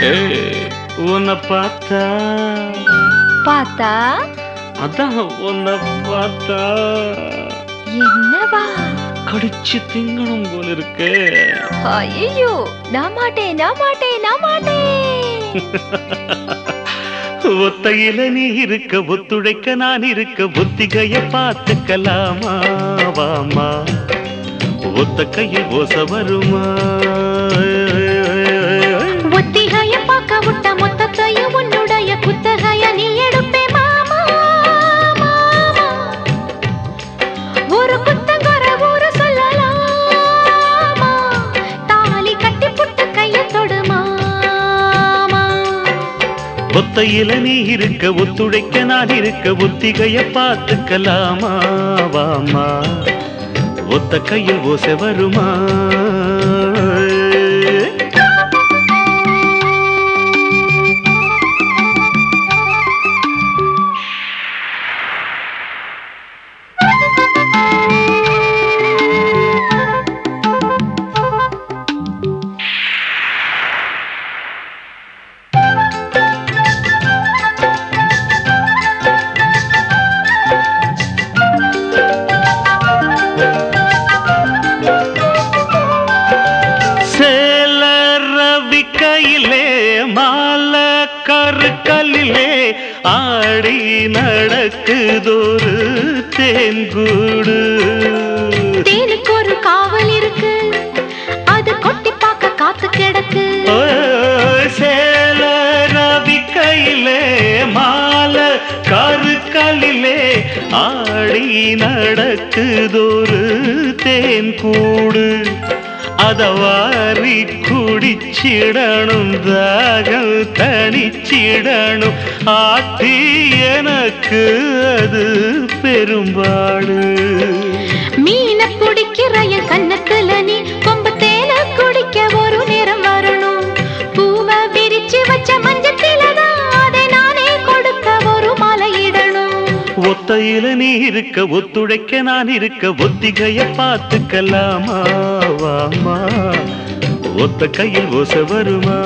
ஏய், உன்னை பார்த்தா பார்த்தா அதான் உன்னை பார்த்தா என்னவா கடிச்சு திங்கணும் போல இருக்கு ஐயோ நான் மாட்டேன் நான் மாட்டேன் நான் மாட்டேன் ஒத்தையில நீ இருக்க ஒத்துழைக்க நான் இருக்க ஒத்திகைய பார்த்துக்கலாமா வாமா ஒத்த கையில் ஓச வருமா ஒத்திகைய பார்க்க விட்ட மொத்தத்தையும் உன்னுடைய குத்தகைய நீ எடுப்பே மாமா மாமா ஒரு குத்தங்கர ஊரு சொல்லலாமா தாலி கட்டி புட்டு கைய தொடு மாமா ஒத்தையில நீ இருக்க ஒத்துழைக்க நான் இருக்க ஒத்திகைய பார்த்துக்கலாமா வாமா ஒத்த கையில் ஓசை வருமா சேல ரவிக்கையிலே மாலை கருக்கல்லிலே ஆடி நடக்குதொரு தேன்கூடு தேனுக்கு ஒரு காவல் இருக்கு அது கொட்டி பார்க்க காத்து கிடக்கு ஓய், சேல ரவிக்கையிலே மாலை கருக்கல்லிலே ஆடி நடக்குதொரு தேன்கூடு அதவாரி குடிச்சிடணும் தாகம் தனிச்சிடணும் ஆத்தி எனக்கு அது பெரும்பாடு மீன குடிக்கிற என் கண்ணத்துல நீ கொம்பு தேன குடிக்க ஒரு நேரம் வரணும் பூவை விரிச்சு வச்ச மஞ்சத்திலதான் அதை நானே கொடுக்க ஒரு மலையிடணும் ஒத்தையில நீ இருக்க ஒத்துழைக்க நான் இருக்க ஒத்திகைய பார்த்துக்கலாமா வாமா ஒத்த கையில் ஓச வருமா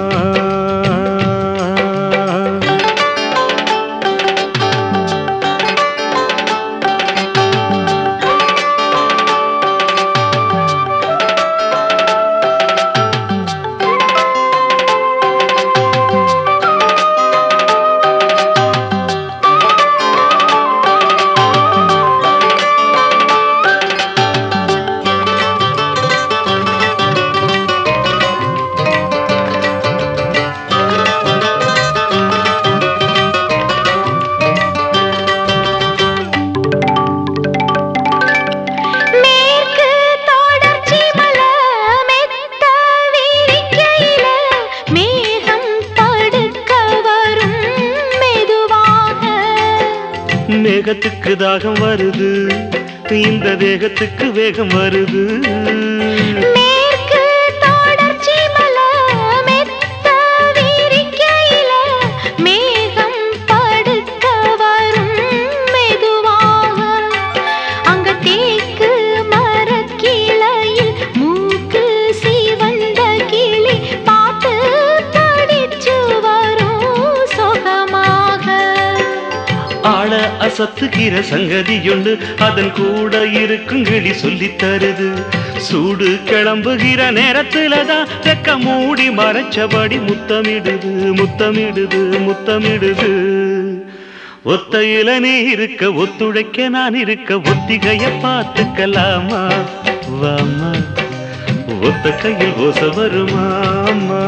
மேற்கு தொடர்ச்சி மலை மெத்த விரிக்கையில மேகம் தடுக்க வரும் மெதுவாக மேகத்துக்கு தாகம் வருது இந்த தேகத்துக்கு வேகம் வருது மேற்கு தொடர்ச்சி மலை மெத்த விரிக்கையில மேகம் படுக்க வரும் மெதுவாக அங்க தேக்கு மரக்கிளையில் மூக்கு சிவந்த கிளி பாட்டு படிச்சு வரும் சுகமாக ஆள அசத்துகிற சங்கதியுண்டு அதன் கூட இருக்கும் கிளி சொல்லித் தருது சூடு கிளம்புகிற நேரத்துலதான் ரெக்க மூடி மறைச்சபடி முத்தமிடுது முத்தமிடுது முத்தமிடுது ஒத்தையில நீ இருக்க ஒத்துழைக்க நான் இருக்க ஒத்திகைய பார்த்துக்கலாமா வாமா ஒத்த கையில் ஓச வருமாமா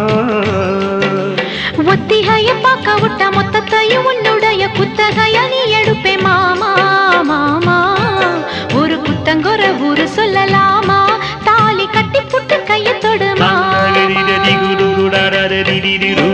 ஒத்திகைய பார்க்க விட்ட மொத்தத்தையும் உன்னுடைய குத்தகைய நீ எடுப்பே மாமா மாமா ஒரு குத்தங்கொர ஊரு சொல்லலாமா தாலி கட்டி புட்டு கைய தொடுமா தாங்கடிடிடி குடுகுடாரடிடிடிடு